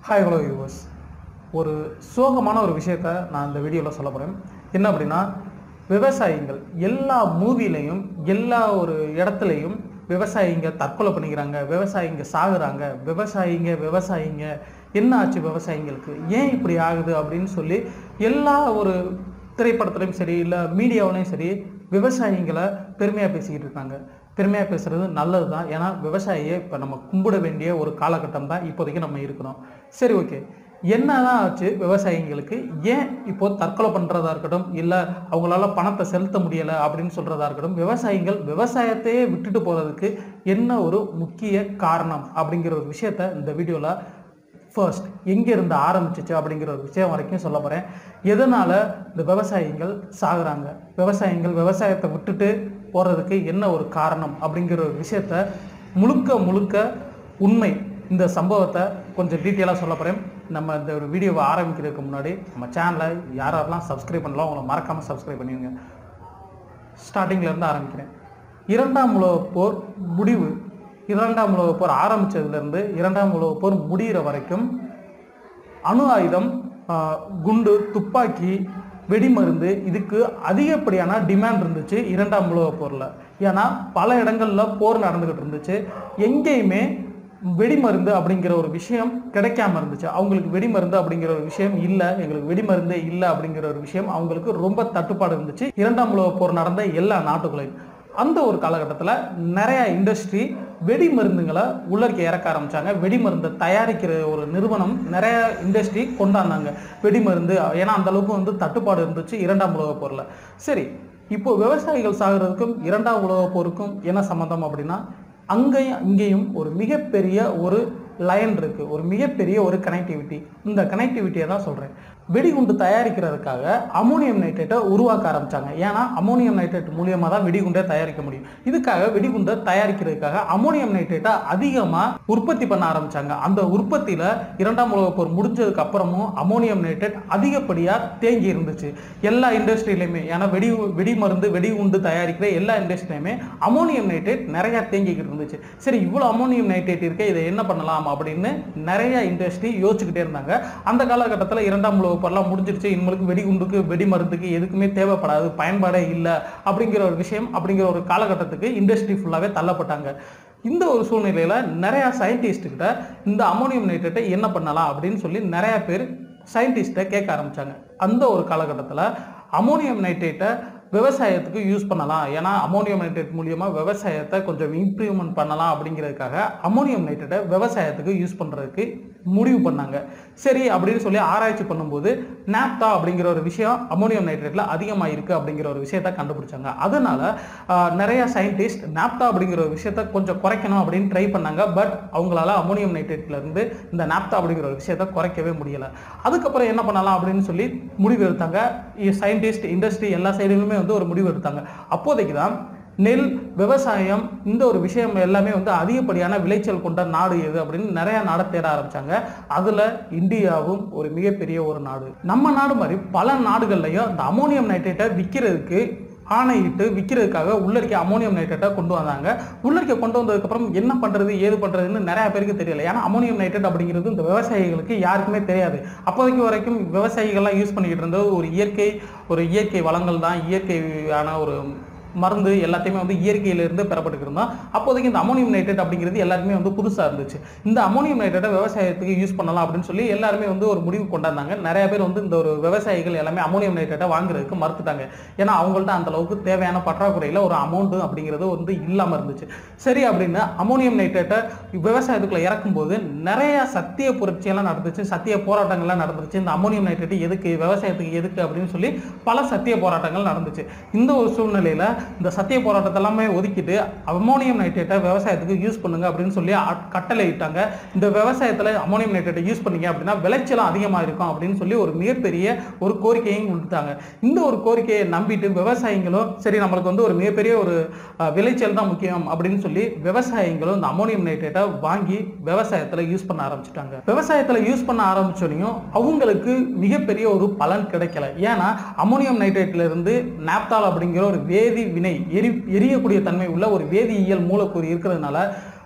Hi hello viewers ஒரு சோகமான ஒரு விஷயத்த நான் இந்த வீடியோவில் சொல்ல போகிறேன் என்ன அப்படின்னா விவசாயிகள் எல்லா மூவிலையும் எல்லா ஒரு இடத்துலையும் விவசாயிங்க தற்கொலை பண்ணிக்கிறாங்க விவசாயிங்க சாகுறாங்க விவசாயிங்க விவசாயிங்க என்ன ஆச்சு விவசாயிங்களுக்கு ஏன் இப்படி ஆகுது அப்படின்னு சொல்லி எல்லா ஒரு திரைப்படத்துலையும் சரி இல்லை மீடியாவிலையும் சரி விவசாயிங்களை பெருமையாக பேசிக்கிட்டு இருக்காங்க பெருமையாக பேசுகிறது நல்லது தான் ஏன்னா விவசாயியை இப்போ நம்ம கும்பிட வேண்டிய ஒரு காலகட்டம் தான் இப்போதைக்கு நம்ம இருக்கிறோம் சரி ஓகே என்னதான் ஆச்சு விவசாயிங்களுக்கு ஏன் இப்போ தற்கொலை பண்ணுறதா இருக்கட்டும் இல்லை அவங்களால பணத்தை செலுத்த முடியலை அப்படின்னு சொல்கிறதா இருக்கட்டும் விவசாயிகள் விவசாயத்தையே விட்டுட்டு போகிறதுக்கு என்ன ஒரு முக்கிய காரணம் அப்படிங்கிற ஒரு விஷயத்த இந்த வீடியோவில் ஃபர்ஸ்ட் எங்கே இருந்து ஆரம்பிச்சிச்சு அப்படிங்கிற ஒரு விஷயம் வரைக்கும் சொல்ல போகிறேன் எதனால் இந்த விவசாயிகள் சாகுறாங்க விவசாயிகள் விவசாயத்தை விட்டுட்டு போகிறதுக்கு என்ன ஒரு காரணம் அப்படிங்கிற ஒரு விஷயத்த முழுக்க முழுக்க உண்மை இந்த சம்பவத்தை கொஞ்சம் டீட்டெயிலாக சொல்ல போகிறேன் நம்ம இந்த ஒரு வீடியோவை ஆரம்பிக்கிறதுக்கு முன்னாடி நம்ம சேனலை யாரெல்லாம் சப்ஸ்கிரைப் பண்ணலாம் அவங்கள மறக்காமல் சப்ஸ்கிரைப் பண்ணிடுங்க ஸ்டார்டிங்ல இருந்து ஆரம்பிக்கிறேன் இரண்டாம் உலகப் போர் முடிவு இரண்டாம் உலகப் போர் ஆரம்பிச்சதுலேருந்து இரண்டாம் உலகப் போர் முடிகிற வரைக்கும் அணு ஆயுதம் ஆஹ், குண்டு துப்பாக்கி வெடிமருந்து இதுக்கு அதிகப்படியான டிமாண்ட் இருந்துச்சு இரண்டாம் உலகப் போரில் ஏன்னா பல இடங்களில் போர் நடந்துக்கிட்டு இருந்துச்சு எங்கேயுமே வெடிமருந்து அப்படிங்கிற ஒரு விஷயம் கிடைக்காம இருந்துச்சு அவங்களுக்கு வெடிமருந்து அப்படிங்கிற ஒரு விஷயம் இல்லை எங்களுக்கு வெடிமருந்தே இல்லை அப்படிங்கிற ஒரு விஷயம் அவங்களுக்கு ரொம்ப தட்டுப்பாடு இருந்துச்சு இரண்டாம் உலகப் போர் நடந்த எல்லா நாட்டுகளையும் அந்த ஒரு காலகட்டத்தில் நிறைய இண்டஸ்ட்ரி வெடி மருந்துங்களை உள்ளர்க்க இறக்க ஆரம்பிச்சாங்க வெடி மருந்தை தயாரிக்கிற ஒரு நிறுவனம் நிறைய இண்டஸ்ட்ரி கொண்டாந்தாங்க வெடி மருந்து ஏன்னா அந்த அளவுக்கு வந்து தட்டுப்பாடு இருந்துச்சு இரண்டாம் உலகப் போரில் சரி இப்போ விவசாயிகள் சாகிறதுக்கும் இரண்டாம் உலகப் போருக்கும் என்ன சம்மந்தம் அப்படின்னா அங்கேயும் இங்கேயும் ஒரு மிகப்பெரிய ஒரு லைன் இருக்கு ஒரு மிகப்பெரிய ஒரு கனெக்டிவிட்டி இந்த கனெக்டிவிட்டியை தான் சொல்கிறேன் வெடிகுண்டு தயாரிக்கிறதுக்காக அமோனியம் நைட்ரேட்டை உருவாக்க ஆரம்பிச்சாங்க ஏன்னா அமோனியம் நைட்ரேட் மூலியமாக தான் வெடிகுண்டை தயாரிக்க முடியும் இதுக்காக வெடிகுண்டை தயாரிக்கிறதுக்காக அமோனியம் நைட்ரேட்டை அதிகமாக உற்பத்தி பண்ண ஆரம்பிச்சாங்க அந்த உற்பத்தியில் இரண்டாம் உலகப் போர் முடிஞ்சதுக்கு அப்புறமும் அமோனியம் நைட்ரேட் அதிகப்படியாக தேங்கி இருந்துச்சு எல்லா இண்டஸ்ட்ரியிலையுமே ஏன்னா வெடி வெடி மருந்து வெடி உண்டு தயாரிக்கிற எல்லா இண்டஸ்ட்ரியிலையுமே அமோனியம் நைட்ரேட் நிறைய தேங்கிக்கிட்டு இருந்துச்சு சரி இவ்வளோ அமோனியம் நைட்ரேட் இருக்க இதை என்ன பண்ணலாம் அப்படின்னு நிறைய இண்டஸ்ட்ரி யோசிச்சுக்கிட்டே இருந்தாங்க அந்த காலகட்டத்தில் இரண்டாம் உலகப் போர்லாம் முடிஞ்சிருச்சு இனிமேலுக்கு வெடிகுண்டுக்கு வெடி மருந்துக்கு எதுக்குமே தேவைப்படாது பயன்பாடே இல்லை அப்படிங்கிற ஒரு விஷயம் அப்படிங்கிற ஒரு காலகட்டத்துக்கு இண்டஸ்ட்ரி ஃபுல்லாகவே தள்ளப்பட்டாங்க இந்த ஒரு சூழ்நிலையில் நிறையா சயின்டிஸ்ட் கிட்ட இந்த அமோனியம் நைட்ரேட்டை என்ன பண்ணலாம் அப்படின்னு சொல்லி நிறைய பேர் சயின்டிஸ்ட்டை கேட்க ஆரம்பிச்சாங்க அந்த ஒரு காலகட்டத்தில் அமோனியம் நைட்ரேட்டை விவசாயத்துக்கு யூஸ் பண்ணலாம் ஏன்னா அமோனியம் நைட்ரேட் மூலியமாக விவசாயத்தை கொஞ்சம் இம்ப்ரூவ்மெண்ட் பண்ணலாம் அப்படிங்கிறதுக்காக அமோனியம் நைட்ரேட்டை விவசாயத்துக்கு யூஸ் பண்ணுறதுக்கு முடிவு பண்ணாங்க சரி அப்படின்னு சொல்லி ஆராய்ச்சி பண்ணும்போது நாப்தா அப்படிங்கிற ஒரு விஷயம் அமோனியம் நைட்ரேட்டில் அதிகமாக இருக்குது அப்படிங்கிற ஒரு விஷயத்த கண்டுபிடிச்சாங்க அதனால ஆஹ், நிறைய சயின்டிஸ்ட் நாப்தா அப்படிங்கிற ஒரு விஷயத்த கொஞ்சம் குறைக்கணும் அப்படின்னு ட்ரை பண்ணாங்க பட் அவங்களால அமோனியம் நைட்ரேட்ல இருந்து இந்த நாப்தா அப்படிங்கிற ஒரு விஷயத்த குறைக்கவே முடியல அதுக்கப்புறம் என்ன பண்ணலாம் அப்படின்னு சொல்லி முடிவு எடுத்தாங்க சயின்டிஸ்ட் இண்டஸ்ட்ரி எல்லா சைடுலுமே வந்து ஒரு முடிவு எடுத்தாங்க அப்போதைக்கு தான் நெல் விவசாயம் இந்த ஒரு விஷயம் எல்லாமே வந்து அதிகப்படியான விளைச்சல் கொண்ட நாடு எது அப்படின்னு நிறைய நாடை தேட ஆரம்பிச்சாங்க அதுல இந்தியாவும் ஒரு மிகப்பெரிய ஒரு நாடு நம்ம நாடு மாதிரி பல நாடுகள்லையும் இந்த அமோனியம் நைட்ரேட்டை விற்கிறதுக்கு ஆணையிட்டு விற்கிறதுக்காக உள்ளரிக்க அமோனியம் நைட்ரேட்டை கொண்டு வந்தாங்க உள்ளரிக்க கொண்டு வந்ததுக்கப்புறம் என்ன பண்ணுறது ஏது பண்ணுறதுன்னு நிறைய பேருக்கு தெரியல ஏன்னா அமோனியம் நைட்ரேட் அப்படிங்கிறது இந்த விவசாயிகளுக்கு யாருக்குமே தெரியாது அப்போதைக்கு வரைக்கும் விவசாயிகள்லாம் யூஸ் பண்ணிக்கிட்டு இருந்தது ஒரு இயற்கை ஒரு இயற்கை வளங்கள் தான் இயற்கையான ஒரு மருந்து எல்லாத்தையுமே வந்து இயற்கையிலிருந்து பெறப்பட்டு இருந்தோம் அப்போதைக்கு இந்த அமோனியம் நைட்ரேட் அப்படிங்கிறது எல்லாருமே வந்து புதுசாக இருந்துச்சு இந்த அமோனியம் நைட்ரேட்டை விவசாயத்துக்கு யூஸ் பண்ணலாம் அப்படின்னு சொல்லி எல்லாருமே வந்து ஒரு முடிவு கொண்டாந்தாங்க நிறைய பேர் வந்து இந்த ஒரு விவசாயிகள் எல்லாமே அமோனியம் நைட்ரேட்டை வாங்குறதுக்கு மறுத்துட்டாங்க ஏன்னா அவங்கள்ட்ட அந்த அளவுக்கு தேவையான பற்றாக்குறையில் ஒரு அமௌண்ட் அப்படிங்கிறது வந்து இல்லாமல் இருந்துச்சு சரி அப்படின்னு அமோனியம் நைட்ரேட்டை விவசாயத்துக்குள்ள இறக்கும்போது நிறைய சத்திய புரட்சியெல்லாம் நடந்துச்சு சத்திய போராட்டங்கள்லாம் நடந்துச்சு இந்த அமோனியம் நைட்ரேட் எதுக்கு விவசாயத்துக்கு எதுக்கு அப்படின்னு சொல்லி பல சத்திய போராட்டங்கள் நடந்துச்சு இந்த ஒரு சூழ்நிலையில் இந்த சத்திய போராட்டத்தை எல்லாமே ஒதுக்கிட்டு அமோனியம் நைட்ரேட்டை விவசாயத்துக்கு யூஸ் பண்ணுங்க அப்படின்னு சொல்லி ஆட்- கட்டளை இட்டாங்க இந்த விவசாயத்தில் அமோனியம் நைட்ரேட்டை யூஸ் பண்ணீங்க அப்படின்னா விளைச்சலும் அதிகமாக இருக்கும் அப்படின்னு சொல்லி ஒரு மிகப்பெரிய ஒரு கோரிக்கையும் கொடுத்தாங்க இந்த ஒரு கோரிக்கையை நம்பிட்டு விவசாயிகளும் சரி நம்மளுக்கு வந்து ஒரு மிகப்பெரிய ஒரு அஹ், விளைச்சல் தான் முக்கியம் அப்படின்னு சொல்லி விவசாயிகளும் இந்த அமோனியம் நைட்ரேட்டை வாங்கி விவசாயத்தில் யூஸ் பண்ண ஆரம்பிச்சிட்டாங்க விவசாயத்தில் யூஸ் பண்ண ஆரம்பிச்சோனையும் அவங்களுக்கு மிகப்பெரிய ஒரு பலன் கிடைக்கல ஏன்னா அமோனியம் நைட்ரேட்ல இருந்து நாப்தால் அப்படிங்கிற ஒரு வேதி வினை எரி எரியக்கூடிய தன்மை உள்ள ஒரு வேதியியல் மூலக்கூறு இருக்கிறதுனால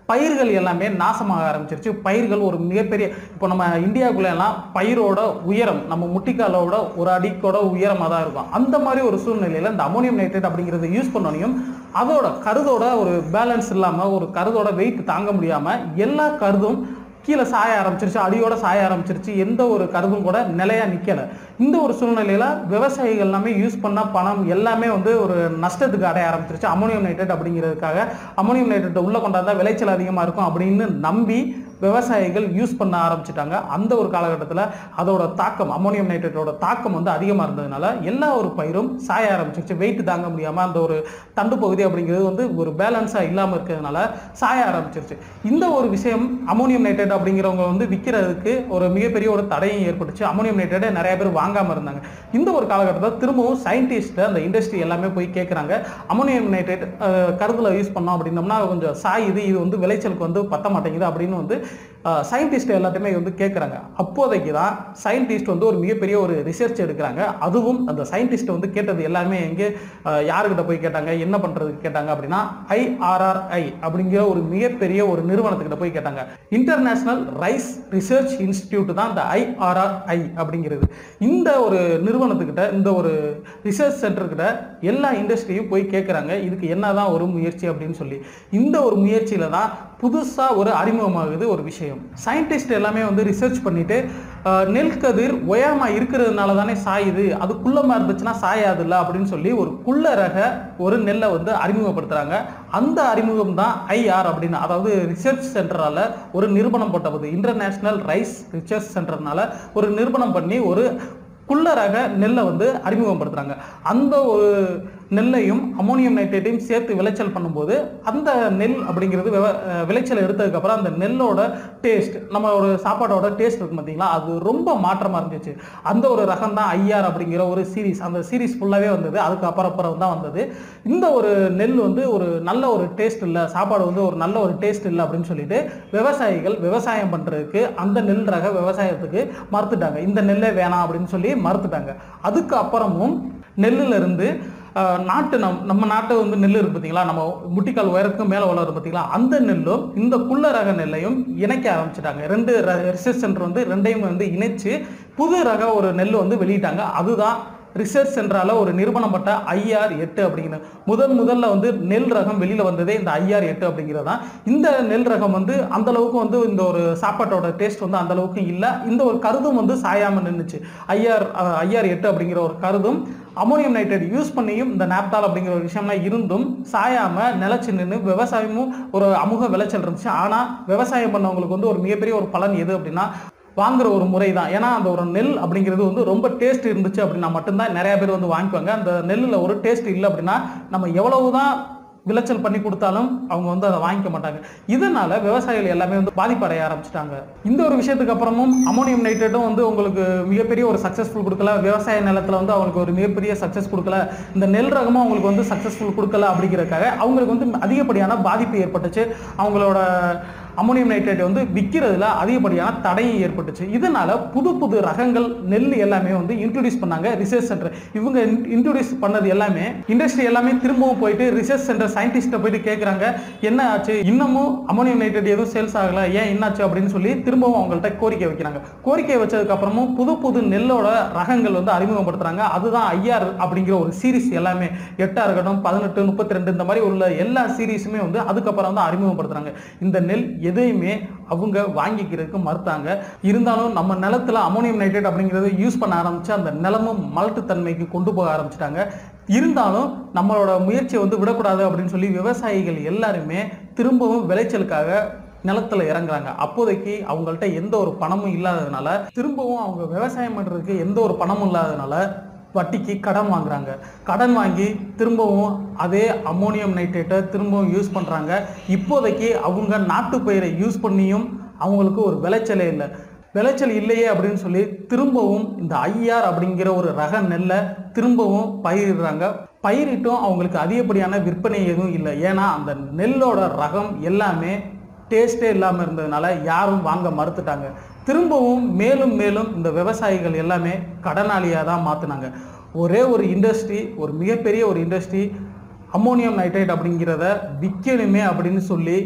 பயிர்கள் எல்லாமே நாசமாக ஆரம்பிச்சிருச்சு பயிர்கள் ஒரு மிகப்பெரிய இப்போ நம்ம இந்தியாவுக்குள்ள எல்லாம் பயிரோட உயரம் நம்ம முட்டிக்காலோட ஒரு அடிக்கோட உயரமாக தான் இருக்கும் அந்த மாதிரி ஒரு சூழ்நிலையில் இந்த அமோனியம் நைட்ரேட் அப்படிங்கிறத யூஸ் பண்ணோனையும் அதோட கருதோட ஒரு பேலன்ஸ் இல்லாமல் ஒரு கருதோட வெயிட் தாங்க முடியாமல் எல்லா கருதும் கீழே சாய ஆரம்பிச்சிருச்சு அடியோட சாய ஆரம்பிச்சிருச்சு எந்த ஒரு கருதும் கூட நிலையா நிக்கல இந்த ஒரு சூழ்நிலையில விவசாயிகள் எல்லாமே யூஸ் பண்ண பணம் எல்லாமே வந்து ஒரு நஷ்டத்துக்கு அடைய ஆரம்பிச்சிருச்சு அமோனியம் நைட்ரேட் அப்படிங்கிறதுக்காக அமோனியம் நைட்ரேட் உள்ள கொண்டாந்தா விளைச்சல் அதிகமா இருக்கும் அப்படின்னு நம்பி விவசாயிகள் யூஸ் பண்ண ஆரம்பிச்சிட்டாங்க அந்த ஒரு காலகட்டத்தில் அதோட தாக்கம் அமோனியம் நைட்ரேட்டோட தாக்கம் வந்து அதிகமாக இருந்ததுனால எல்லா ஒரு பயிரும் சாய ஆரம்பிச்சிருச்சு வெயிட் தாங்க முடியாமல் அந்த ஒரு தண்டு பகுதி அப்படிங்கிறது வந்து ஒரு பேலன்ஸாக இல்லாமல் இருக்கிறதுனால சாய ஆரம்பிச்சிருச்சு இந்த ஒரு விஷயம் அமோனியம் நைட்ரேட் அப்படிங்கிறவங்க வந்து விற்கிறதுக்கு ஒரு மிகப்பெரிய ஒரு தடையும் ஏற்பட்டுச்சு அமோனியம் நைட்ரேட்டை நிறைய பேர் வாங்காமல் இருந்தாங்க இந்த ஒரு காலகட்டத்தில் திரும்பவும் சயின்டிஸ்ட் அந்த இண்டஸ்ட்ரி எல்லாமே போய் கேட்குறாங்க அமோனியம் நைட்ரேட் கருதுல யூஸ் பண்ணோம் அப்படின்னோம்னா கொஞ்சம் சாயுது இது வந்து விளைச்சலுக்கு வந்து பத்த மாட்டேங்குது அப்படின்னு வந்து சயின்டிஸ்ட் எல்லாத்தையுமே வந்து கேட்குறாங்க அப்போதைக்கு தான் சயின்டிஸ்ட் வந்து ஒரு மிகப்பெரிய ஒரு ரிசர்ச் எடுக்கிறாங்க அதுவும் அந்த சயின்டிஸ்ட் வந்து கேட்டது எல்லாமே எங்கே அஹ், யாருக்கிட்ட போய் கேட்டாங்க என்ன பண்ணுறதுக்கு கேட்டாங்க அப்படின்னா ஐஆர்ஆர்ஐ அப்படிங்கிற ஒரு மிகப்பெரிய ஒரு நிறுவனத்துக்கிட்ட போய் கேட்டாங்க இன்டர்நேஷனல் ரைஸ் ரிசர்ச் இன்ஸ்டிடியூட் தான் இந்த ஐஆர்ஆர்ஐ அப்படிங்கிறது இந்த ஒரு நிறுவனத்துக்கிட்ட இந்த ஒரு ரிசர்ச் சென்டர்கிட்ட எல்லா இண்டஸ்ட்ரியும் போய் கேட்குறாங்க இதுக்கு என்னதான் ஒரு முயற்சி அப்படின்னு சொல்லி இந்த ஒரு முயற்சியில தான் புதுசாக ஒரு அறிமுகமாகுது ஒரு விஷயம் சயின்டிஸ்ட் எல்லாமே வந்து ரிசர்ச் பண்ணிட்டு அஹ், நெல் கதிர் உயரமா இருக்கிறதுனால தானே சாயுது அது குள்ளமா இருந்துச்சுன்னா சாயாதுல்ல அப்படின்னு சொல்லி ஒரு குள்ள ரக ஒரு நெல்லை வந்து அறிமுகப்படுத்துறாங்க அந்த அறிமுகம் தான் ஐஆர் அப்படின்னு அதாவது ரிசர்ச் சென்டரால ஒரு நிறுவனம் போட்டது இன்டர்நேஷனல் ரைஸ் ரிசர்ச் சென்டர்னால ஒரு நிறுவனம் பண்ணி ஒரு குள்ள ரக நெல்லை வந்து அறிமுகப்படுத்துறாங்க அந்த ஒரு நெல்லையும் அமோனியம் நைட்ரேட்டையும் சேர்த்து விளைச்சல் பண்ணும்போது அந்த நெல் அப்படிங்கிறது விவ- அஹ் விளைச்சல் எடுத்ததுக்கப்புறம் அந்த நெல்லோட டேஸ்ட் நம்மளோட சாப்பாடோட டேஸ்ட் இருக்கும் பார்த்தீங்களா அது ரொம்ப மாற்றமாக இருந்துச்சு அந்த ஒரு ரகம் தான் ஐஆர் அப்படிங்கிற ஒரு சீரிஸ் அந்த சீரிஸ் ஃபுல்லாகவே வந்தது அதுக்கு அப்புறம் அப்புறம் தான் வந்தது இந்த ஒரு நெல் வந்து ஒரு நல்ல ஒரு டேஸ்ட் இல்லை சாப்பாடு வந்து ஒரு நல்ல ஒரு டேஸ்ட் இல்லை அப்படின்னு சொல்லிட்டு விவசாயிகள் விவசாயம் பண்ணுறதுக்கு அந்த நெல் ரக விவசாயத்துக்கு மறுத்துட்டாங்க இந்த நெல்லே வேணாம் அப்படின்னு சொல்லி மறுத்துட்டாங்க அதுக்கு அப்புறமும் நெல்லுல இருந்து அஹ், நாட்டு நம் நம்ம நாட்டு வந்து நெல் இருக்கு பார்த்தீங்களா நம்ம முட்டிக்கால் உயரத்துக்கு மேலே வளரும் பார்த்தீங்களா அந்த நெல்லும் இந்த குள்ள ரக நெல்லையும் இணைக்க ஆரம்பிச்சிட்டாங்க ரெண்டு ரிசர்ச் சென்டர் வந்து ரெண்டையும் வந்து இணைச்சு புது ரக ஒரு நெல் வந்து வெளியிட்டாங்க அதுதான் ரிசர்ச் சென்டரால ஒரு நிறுவனம் பட்ட ஐஆர் எட்டு அப்படிங்கிற முதன் முதல்ல வந்து நெல் ரகம் வெளியில வந்ததே இந்த ஐஆர் எட்டு அப்படிங்கிறது தான் இந்த நெல் ரகம் வந்து அந்த அளவுக்கு வந்து இந்த ஒரு சாப்பாட்டோட டேஸ்ட் வந்து அந்த அளவுக்கு இல்லை இந்த ஒரு கருதும் வந்து சாயாம நின்றுச்சு ஐஆர் ஐஆர் எட்டு அப்படிங்கிற ஒரு கருதும் அமோனியம் நைட்ரேட் யூஸ் பண்ணியும் இந்த நாப்தால் அப்படிங்கிற ஒரு விஷயம்லாம் இருந்தும் சாயாம நிலச்சி நின்று விவசாயமும் ஒரு அமுக விளைச்சல் இருந்துச்சு ஆனா விவசாயம் பண்ணவங்களுக்கு வந்து ஒரு மிகப்பெரிய ஒரு பலன் எது அப்படின்னா வாங்குற ஒரு முறை தான் ஏன்னா அந்த ஒரு நெல் அப்படிங்கிறது வந்து ரொம்ப டேஸ்ட் இருந்துச்சு அப்படின்னா மட்டும்தான் நிறைய பேர் வந்து வாங்கிக்குவாங்க அந்த நெல்லில் ஒரு டேஸ்ட் இல்லை அப்படின்னா நம்ம எவ்வளவு தான் விளைச்சல் பண்ணி கொடுத்தாலும் அவங்க வந்து அதை வாங்கிக்க மாட்டாங்க இதனால விவசாயிகள் எல்லாமே வந்து பாதிப்படைய ஆரம்பிச்சிட்டாங்க இந்த ஒரு விஷயத்துக்கு அப்புறமும் அமோனியம் நைட்ரேட்டும் வந்து உங்களுக்கு மிகப்பெரிய ஒரு சக்ஸஸ்ஃபுல் கொடுக்கல விவசாய நிலத்துல வந்து அவங்களுக்கு ஒரு மிகப்பெரிய சக்ஸஸ் கொடுக்கல இந்த நெல் ரகமும் அவங்களுக்கு வந்து சக்ஸஸ்ஃபுல் கொடுக்கல அப்படிங்கிறதுக்காக அவங்களுக்கு வந்து அதிகப்படியான பாதிப்பு ஏற்பட்டுச்சு அவங்களோட அமோனியம் நைட்ரேட் வந்து விற்கிறதுல அதிகப்படியான தடையும் ஏற்பட்டுச்சு இதனால புது புது ரகங்கள் நெல் எல்லாமே வந்து இன்ட்ரடியூஸ் பண்ணாங்க ரிசர்ச் சென்டர் இவங்க இன்ட்ரடியூஸ் பண்ணது எல்லாமே இண்டஸ்ட்ரி எல்லாமே திரும்பவும் போயிட்டு ரிசர்ச் சென்டர் சயின்டிஸ்ட்டை போயிட்டு கேட்குறாங்க என்ன ஆச்சு இன்னமும் அமோனியம் நைட்ரேட் எதுவும் சேல்ஸ் ஆகல ஏன் என்னாச்சு அப்படின்னு சொல்லி திரும்பவும் அவங்கள்ட்ட கோரிக்கை வைக்கிறாங்க கோரிக்கை வச்சதுக்கு அப்புறமும் புது புது நெல்லோட ரகங்கள் வந்து அறிமுகப்படுத்துறாங்க அதுதான் ஐஆர் அப்படிங்கிற ஒரு சீரிஸ் எல்லாமே எட்டா இருக்கட்டும் பதினெட்டு முப்பத்தி ரெண்டு இந்த மாதிரி உள்ள எல்லா சீரீஸுமே வந்து அதுக்கப்புறம் வந்து அறிமுகப்படுத்துறாங்க இந்த நெல் எதையுமே அவங்க வாங்கிக்கிறதுக்கு மறுத்தாங்க இருந்தாலும் நம்ம நிலத்துல அமோனியம் நைட்ரேட் அப்படிங்கிறது யூஸ் பண்ண ஆரம்பிச்சு அந்த நிலமும் மலட்டுத்தன்மைக்கு கொண்டு போக ஆரம்பிச்சிட்டாங்க இருந்தாலும் நம்மளோட முயற்சியை வந்து விடக்கூடாது அப்படின்னு சொல்லி விவசாயிகள் எல்லாருமே திரும்பவும் விளைச்சலுக்காக நிலத்துல இறங்குறாங்க அப்போதைக்கு அவங்கள்ட்ட எந்த ஒரு பணமும் இல்லாததுனால திரும்பவும் அவங்க விவசாயம் பண்றதுக்கு எந்த ஒரு பணமும் இல்லாததுனால வட்டிக்கு கடன் வாங்குறாங்க கடன் வாங்கி திரும்பவும் அதே அமோனியம் நைட்ரேட்டை திரும்பவும் யூஸ் பண்ணுறாங்க இப்போதைக்கு அவங்க நாட்டு பயிரை யூஸ் பண்ணியும் அவங்களுக்கு ஒரு விளைச்சலே இல்லை விளைச்சல் இல்லையே அப்படின்னு சொல்லி திரும்பவும் இந்த ஐஆர் அப்படிங்கிற ஒரு ரக நெல்லை திரும்பவும் பயிரிடுறாங்க பயிரிட்டும் அவங்களுக்கு அதிகப்படியான விற்பனை எதுவும் இல்லை ஏன்னா அந்த நெல்லோட ரகம் எல்லாமே டேஸ்டே இல்லாமல் இருந்ததுனால யாரும் வாங்க மறுத்துட்டாங்க திரும்பவும் மேலும் மேலும் இந்த விவசாயிகள் எல்லாமே கடனாளியாக தான் மாற்றினாங்க ஒரே ஒரு இண்டஸ்ட்ரி ஒரு மிகப்பெரிய ஒரு இண்டஸ்ட்ரி அம்மோனியம் நைட்ரேட் அப்படிங்கிறத விற்கணுமே அப்படின்னு சொல்லி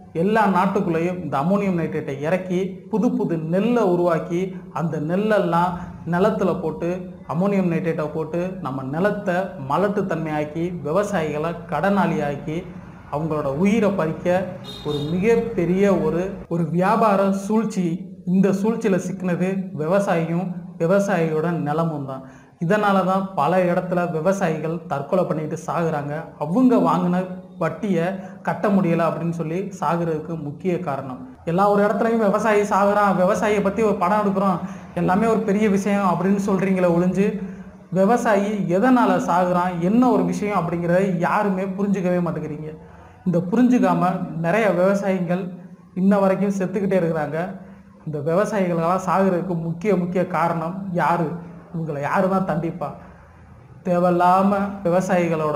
எல்லா நாட்டுக்குள்ளேயும் இந்த அமோனியம் நைட்ரேட்டை இறக்கி புது புது நெல்லை உருவாக்கி அந்த நெல்லெல்லாம் நிலத்துல போட்டு அமோனியம் நைட்ரேட்டை போட்டு நம்ம நிலத்தை மலட்டுத்தன்மையாக்கி விவசாயிகளை கடனாளியாக்கி அவங்களோட உயிரை பறிக்க ஒரு மிகப்பெரிய ஒரு ஒரு வியாபார சூழ்ச்சி இந்த சூழ்ச்சியில் சிக்கினது விவசாயியும் விவசாயியோட நிலமும் தான் இதனால தான் பல இடத்துல விவசாயிகள் தற்கொலை பண்ணிட்டு சாகுறாங்க அவங்க வாங்கின வட்டியை கட்ட முடியலை அப்படின்னு சொல்லி சாகுறதுக்கு முக்கிய காரணம் எல்லா ஒரு இடத்துலையும் விவசாயி சாகுறான் விவசாயியை பற்றி ஒரு படம் எடுக்கிறோம் எல்லாமே ஒரு பெரிய விஷயம் அப்படின்னு சொல்கிறீங்களே ஒழிஞ்சு விவசாயி எதனால் சாகுறான் என்ன ஒரு விஷயம் அப்படிங்கிறத யாருமே புரிஞ்சுக்கவே மாட்டேங்கிறீங்க இந்த புரிஞ்சுக்காம நிறைய விவசாயிகள் இன்ன வரைக்கும் செத்துக்கிட்டே இருக்கிறாங்க இந்த விவசாயிகளெல்லாம் சாகுறதுக்கு முக்கிய முக்கிய காரணம் யாரு இவங்களை யாரு தான் தண்டிப்பா தேவையில்லாமல் விவசாயிகளோட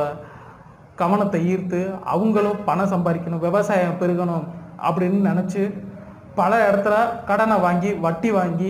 கவனத்தை ஈர்த்து அவங்களும் பணம் சம்பாதிக்கணும் விவசாயம் பெருகணும் அப்படின்னு நினச்சி பல இடத்துல கடனை வாங்கி வட்டி வாங்கி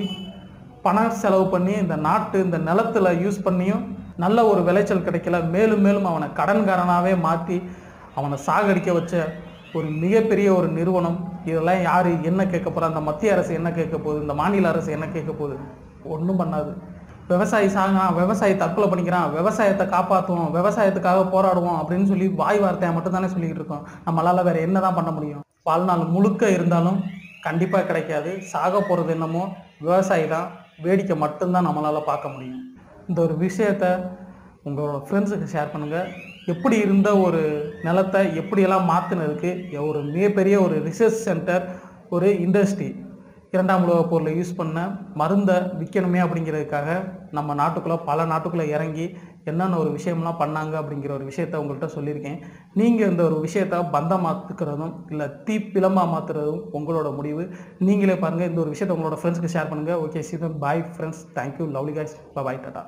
பணம் செலவு பண்ணி இந்த நாட்டு இந்த நிலத்துல யூஸ் பண்ணியும் நல்ல ஒரு விளைச்சல் கிடைக்கல மேலும் மேலும் அவனை கடன்காரனாகவே மாற்றி அவனை சாகடிக்க வச்ச ஒரு மிகப்பெரிய ஒரு நிறுவனம் இதெல்லாம் யார் என்ன கேட்க போகிறா அந்த மத்திய அரசு என்ன கேட்க போகுது இந்த மாநில அரசு என்ன கேட்க போகுது ஒன்றும் பண்ணாது விவசாயி சாகிறான் விவசாயி தற்கொலை பண்ணிக்கிறான் விவசாயத்தை காப்பாற்றுவோம் விவசாயத்துக்காக போராடுவோம் அப்படின்னு சொல்லி வாய் வார்த்தையை மட்டும் தானே சொல்லிக்கிட்டு இருக்கோம் நம்மளால் வேற என்ன தான் பண்ண முடியும் வாழ்நாள் முழுக்க இருந்தாலும் கண்டிப்பாக கிடைக்காது சாக போகிறது என்னமோ விவசாயி தான் வேடிக்கை மட்டும்தான் நம்மளால் பார்க்க முடியும் இந்த ஒரு விஷயத்த உங்களோட ஃப்ரெண்ட்ஸுக்கு ஷேர் பண்ணுங்கள் எப்படி இருந்த ஒரு நிலத்தை எப்படியெல்லாம் மாற்றினதுக்கு ஒரு மிகப்பெரிய ஒரு ரிசர்ச் சென்டர் ஒரு இண்டஸ்ட்ரி இரண்டாம் உலகப் போரில் யூஸ் பண்ண மருந்தை விற்கணுமே அப்படிங்கிறதுக்காக நம்ம நாட்டுக்குள்ளே பல நாட்டுக்குள்ளே இறங்கி என்னென்ன ஒரு விஷயம்லாம் பண்ணாங்க அப்படிங்கிற ஒரு விஷயத்த உங்கள்கிட்ட சொல்லியிருக்கேன் நீங்கள் இந்த ஒரு விஷயத்த பந்தம் மாற்றுக்கிறதும் இல்லை தீ பிளமாக மாற்றுறதும் உங்களோட முடிவு நீங்களே பாருங்கள் இந்த ஒரு விஷயத்தை உங்களோட ஃப்ரெண்ட்ஸ்க்கு ஷேர் பண்ணுங்கள் ஓகே சீதன் bye friends thank you lovely guys bye டாட்டா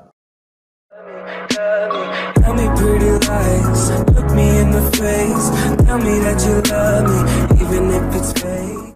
Tell me pretty lies, look me in the face. Tell me that you love me, even if it's fake.